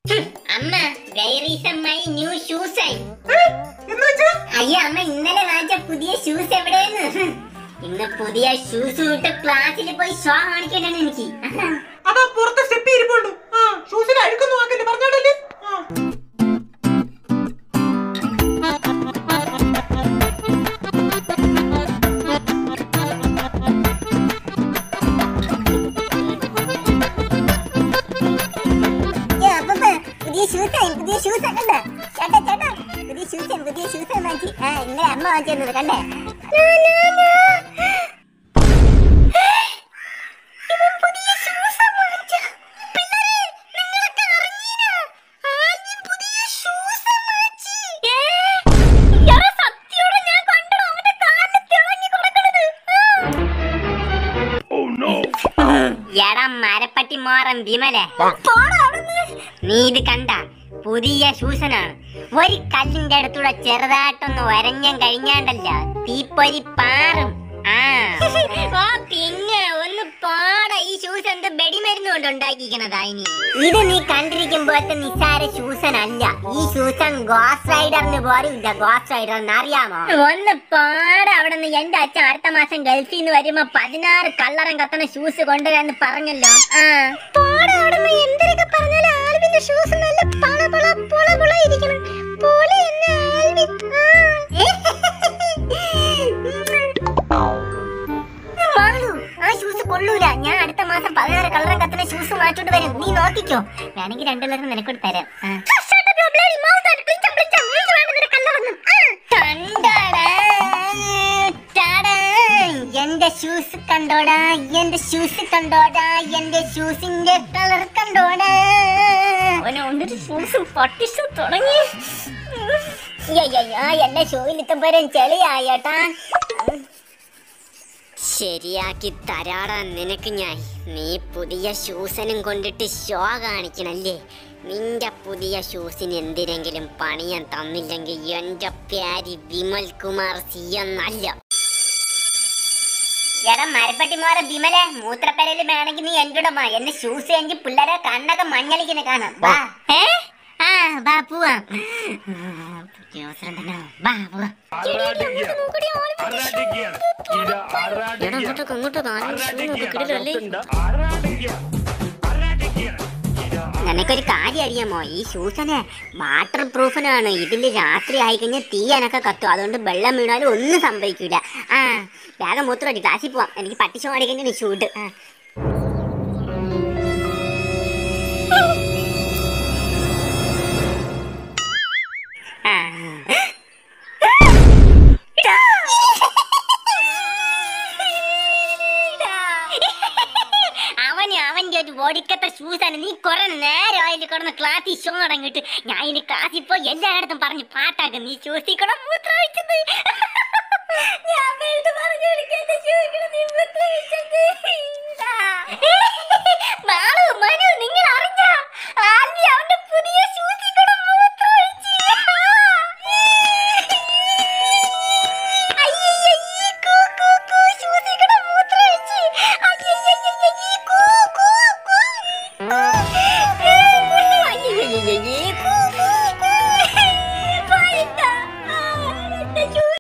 അമ്മ there is a my new shoes ആയി എന്ന് വെച്ചാ അയ്യ അമ്മ ഇന്നലെ വാങ്ങിച്ച പുതിയ ഷൂസ് എവിടെയെന്ന് ഇന്ന് പുതിയ ഷൂസ് ഇട്ട് ക്ലാസ്സിൽ പോയി ഷോ കാണിക്കണ്ടാണ് എനിക്ക് അതാ പുറത്ത് സ്റ്റെപ്പ് ഇരിപ്പുണ്ട് ആ ഷൂസിൽ അഴുക്കൊന്നും ആക്കല്ലേ പറഞ്ഞോടല്ലേ ആ ഏ, അപ്പൂപ്പ, പുതിയ ഷൂസ് ആയി പുതിയ ഷൂസ് കണ്ട ചേട്ടാ ചേട്ടാ പുതിയ ഷൂസ് പുതിയ ഷൂസ് വാങ്ങിച്ചു ആ ഇന്നലെ അമ്മ വാങ്ങിച്ചു തന്നത് കണ്ടേ എടാ മരപ്പട്ടി മോറൻ വിമലെ നീ ഇത് കണ്ട പുതിയ ശൂസനാണ് ഒരു കല്ലിന്റെ അടുത്തൂടെ ചെറുതായിട്ടൊന്ന് വരഞ്ഞാൻ കഴിഞ്ഞാണ്ടല്ല തീപ്പൊരി പാറും ആ ഓ പിന്നെ ഒന്ന് പാട ഈ ഷൂസ് എന്ത് വെടിമരുന്ന് കൊണ്ട് ഉണ്ടാക്കിക്കണതാ ഇനി ഇത് നീ കണ്ടിരിക്കുമ്പോഴത്തെ നിസ്സാര ശൂസൻ അല്ല ഈ ശൂസൻ ഗോസ് റൈഡറിന് പോലും ഇല്ല ഗോസ് റൈഡർ എന്ന് അറിയാമോ ഒന്ന് പാട അവിടെ നിന്ന് എന്റെ അച്ഛൻ അടുത്ത മാസം ഗൾഫിൽ നിന്ന് വരുമ്പോ പതിനാറ് കള്ളറം കത്തണ ഷൂസ് കൊണ്ടുവരാന്ന് പറഞ്ഞല്ലോ ആ പാട അവിടെ നിന്ന് എന്തൊക്കെ പറഞ്ഞാലും ആൽവിന്റെ ഷൂസ് നല്ല പള പള പൊള പൊള ഇരിക്കണം പോലെ എന്നെ ആൽവിൻ മാളു, ആ ഷൂസ് കൊള്ളൂല ഞാൻ അടുത്ത മാസം പതിനാറ് കളറും കത്തുന്ന ഷൂസ് മാറ്റോണ്ട് വരും നീ നോക്കിക്കോ വേണമെങ്കിൽ രണ്ടു പേരും നിനക്കൂടി തരാം ആ. കണ്ടോടാ, ടാടാ, എന്റെ ഷൂസ് കണ്ടോടാ എന്റെ ഷൂസ് കണ്ടോടാ എന്റെ ഷൂസിന്റെ കളർ കണ്ടോടാ അവനെ ഒന്നിട്ട് ഷൂസ് പൊട്ടിച്ചു തുടങ്ങി എല്ലാ ഷൂവിലെത്തുമ്പോഴും ചെളിയായേട്ടാ ശരിയാക്കി തരാടാ നിനക്ക് ഞാൻ നീ പുതിയ ഷൂസനും കൊണ്ടിട്ട് ഷോ കാണിക്കണല്ലേ നിന്റെ പുതിയ ഷൂസിന് എന്തിനെങ്കിലും പണിയാൻ തന്നില്ലെങ്കിൽ എന്റെ പ്യാരി വിമൽ കുമാർ സി എന്നല്ല എടാ മരപ്പട്ടി മോറെ വിമലെ മൂത്രപ്പരയില് വേണമെങ്കിൽ നീ എൻ്റെ കൂടെ വാ എന്റെ ഷൂസ് കഴിഞ്ഞ് പിള്ളേരെ കണ്ണൊക്കെ മഞ്ഞളിക്കുന്ന കാണാം വാ ഏ ആ വാ പോവാം പുതിയ അവസരം തന്നെ വാ പോവാം എടാ അങ്ങോട്ടൊക്കെ അങ്ങോട്ടൊക്കെ ആരും ഷൂ നോക്കി കിടിലല്ലേ നിനക്കൊരു കാര്യം അറിയാമോ ഈ ഷൂസനെ വാട്ടർ പ്രൂഫിനാണ് ഇതിൽ രാത്രി ആയി കഴിഞ്ഞാൽ തീയാനൊക്കെ കത്തും അതുകൊണ്ട് വെള്ളം വീണാലും ഒന്നും സംഭവിക്കൂല ആ വേഗം മൂത്രമടി ക്ലാസ്സിൽ പോവാം എനിക്ക് പട്ടിച്ചോ അടിക്കുന്ന ഷൂട്ട് ആ ആ. അവന് അവന്റെ ഒരു ഓടിക്കത്തെ ഷൂസാണ് നീ കുറെ നേരം അതിൽ കിടന്ന് ക്ലാസ്സിൽ ഷോ അടങ്ങിട്ട് ഞാൻ ഇനി ക്ലാസ്സിൽ പോയി എല്ലായിടത്തും പറഞ്ഞ് പാട്ടാക്കും നീ ഷൂസിൽ കൂടെ മൂത്രം ഒഴിച്ചത് ഞാൻ വെറുതെ പറഞ്ഞു കൊടുക്കാത്ത ഷൂസിൽ നീ മൂത്രം ഒഴിച്ചത്